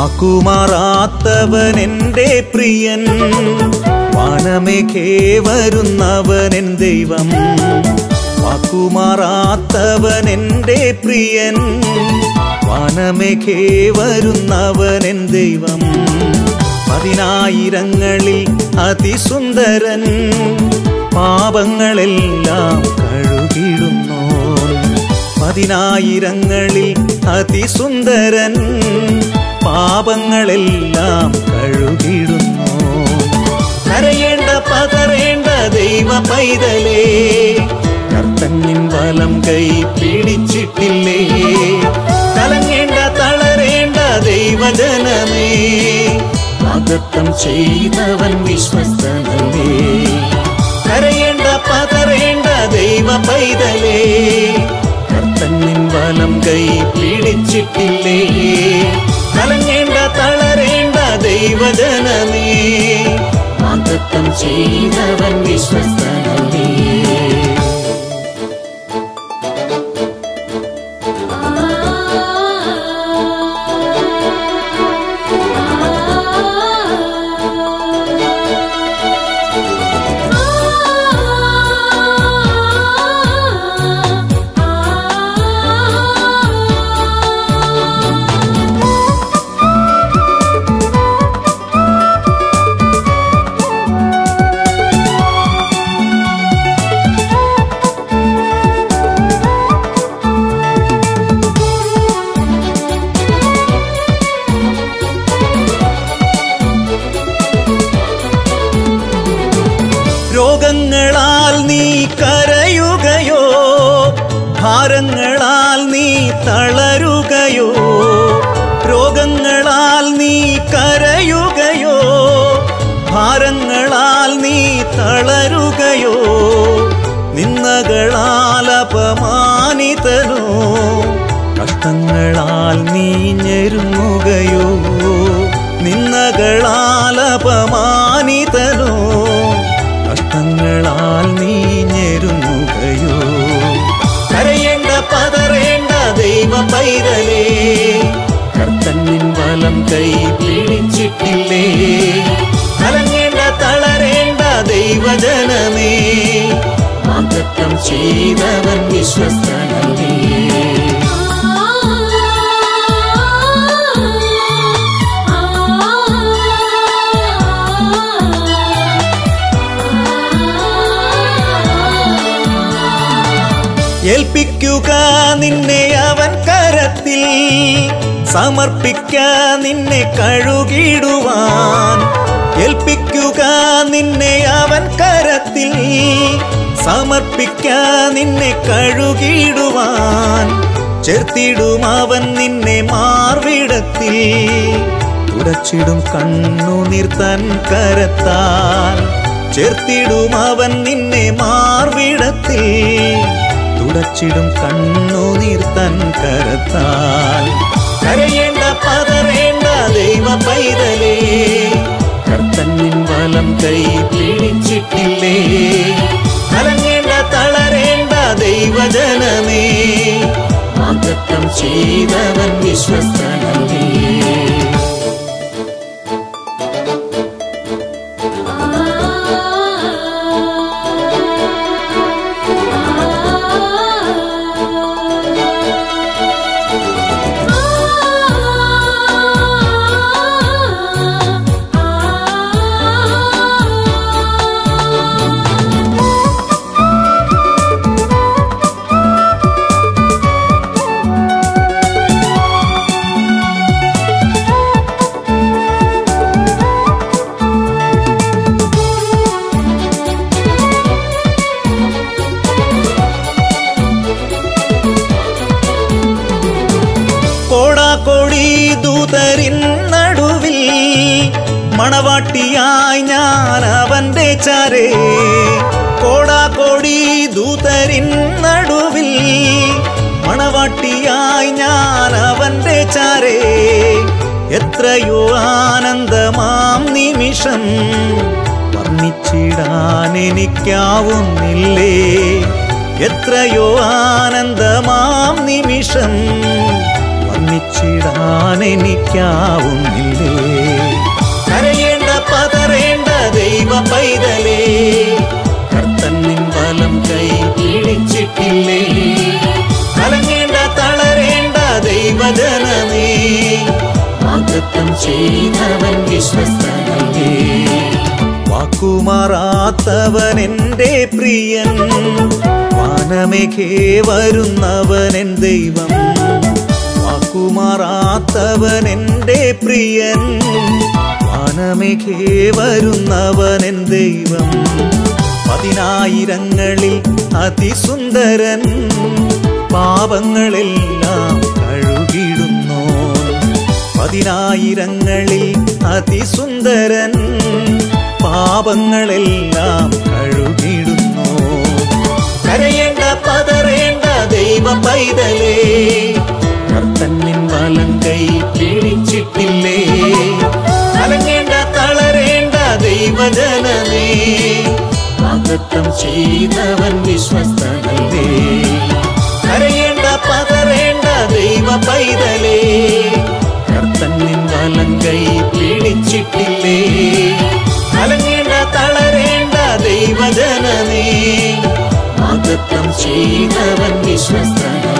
വാക്കുമാറാത്തവൻ എൻ്റെ പ്രിയൻ വാനമേഘേ വരുന്നവൻ എൻ ദൈവം വാക്കുമാറാത്തവൻ എൻ്റെ പ്രിയൻ വാനമേഘേ വരുന്നവൻ എൻ ദൈവം പതിനായിരങ്ങളിൽ അതിസുന്ദരൻ പാപങ്ങളെല്ലാം കഴുകിടുന്നു പതിനായിരങ്ങളിൽ അതിസുന്ദരൻ പാപങ്ങളെല്ലാം കഴുകിടുന്നു കരയേണ്ട പതറേണ്ട ദൈവ പൈതലേ കർത്തന്നിൻ വലം കൈ പിടിച്ചിട്ടില്ലേ കലങ്ങേണ്ട തളരേണ്ട ദൈവജനമേ അകത്തം ചെയ്തവൻ വിശ്വസ്തനല്ലേ കരയേണ്ട പതറേണ്ട ദൈവ പൈതലേ കർത്തന്നിൻ വലം കൈ പിടിച്ചിട്ടില്ലേ കലങ്ങേണ്ട തളരേണ്ട ദൈവജനമേ അകത്തം ചെയ്തവൻ വിശ്വസ്തനല്ലേ രോഗങ്ങളാൽ നീ കരയുകയോ ഭാരങ്ങളാൽ നീ തളരുകയോ രോഗങ്ങളാൽ നീ കരയുകയോ ഭാരങ്ങളാൽ നീ തളരുകയോ നിന്നകളാൽ അപമാനിതനോ കഷ്ടങ്ങളാൽ നീ ഞെരുങ്ങുകയോ നിന്നകളാൽ അപമാനിതനോ കഷ്ടങ്ങളാൽ നീ ഞെരുങ്ങുകയോ കരയേണ്ട പതറേണ്ട ദൈവ പൈതലേ കർത്തന്നിൻ വലം കൈ പിടിച്ചിട്ടില്ലേ കലങ്ങേണ്ട തളരേണ്ട ദൈവജനമേ അകത്തം ചെയ്തവൻ വിശ്വസ്തനല്ലേ ഏൽപ്പിക്കുക നിന്നെ അവൻ കരത്തിൽ സമർപ്പിക്ക നിന്നെ കഴുകിടുവാൻ ഏൽപ്പിക്കുക നിന്നെ അവൻ കരത്തിൽ സമർപ്പിക്ക നിന്നെ കഴുകിടുവാൻ ചേർത്തിടും അവൻ നിന്നെ മാർവിടത്തിൽ തുടച്ചിടും കണ്ണുനീർ തൻ കരത്താൽ ചേർത്തിടും അവൻ നിന്നെ മാർവിടത്തിൽ തുടച്ചിടും കണ്ണുനീർ തൻ കരത്താൽ കരയേണ്ട പതറേണ്ട ദൈവ പൈതലേ കർത്തന്നിൻ വലം കൈ പിടിച്ചിട്ടില്ലേ കലങ്ങേണ്ട തളരേണ്ട ദൈവജനമേ അകത്തം ചെയ്തവൻ വിശ്വസ്തനല്ലേ കോടാകോടി ദൂതരിൻ നടുവിൽ മണവാട്ടിയായി ഞാൻ അവന്റെ ചാരേ കോടാകോടി ദൂതരിൻ നടുവിൽ മണവാട്ടിയായി ഞാൻ അവന്റെ ചാരേ എത്രയോ ആനന്ദമാം നിമിഷം വർണ്ണിച്ചിടാൻ എനിക്കാവുന്നില്ലേ എത്രയോ ആനന്ദമാം നിമിഷം വർണ്ണി പിടിച്ചിടാൻ എനിക്കാവുന്നില്ലേ കരയേണ്ട പതറേണ്ട ദൈവ പൈതലേ കർത്തന്നിൻ വലം കൈ പിടിച്ചിട്ടില്ലേ കലങ്ങേണ്ട തളരേണ്ട ദൈവജനമേ വാഗ്ദത്തം ചെയ്തവൻ വിശ്വസ്തനല്ലേ വാക്കുമാറാത്തവൻ എൻ്റെ പ്രിയൻ വാനമേഘേ വരുന്നവൻ എൻ ദൈവം വാക്കുമാറാത്തവൻ എൻ്റെ പ്രിയൻ വാനമേഘേ വരുന്നവൻ എൻ ദൈവം പതിനായിരങ്ങളിൽ അതിസുന്ദരൻ പാപങ്ങളെല്ലാം കഴുകിടുന്നു പതിനായിരങ്ങളിൽ അതിസുന്ദരൻ പാപങ്ങളെല്ലാം കഴുകിടുന്നു കരയേണ്ട പതറേണ്ട ദൈവ പൈതലേ കർത്തന്നിൻ വലം കൈ പിടിച്ചിട്ടില്ലേ കലങ്ങേണ്ട തളരേണ്ട ദൈവജനമേ വാഗ്ദത്തം ചെയ്തവൻ വിശ്വസ്തനല്ലേ കരയേണ്ട പതറേണ്ട ദൈവ പൈതലേ കർത്തന്നിൻ വലം കൈ പിടിച്ചിട്ടില്ലേ കലങ്ങേണ്ട തളരേണ്ട ദൈവജനമേ വാഗ്ദത്തം ചെയ്തവൻ വിശ്വസ്തന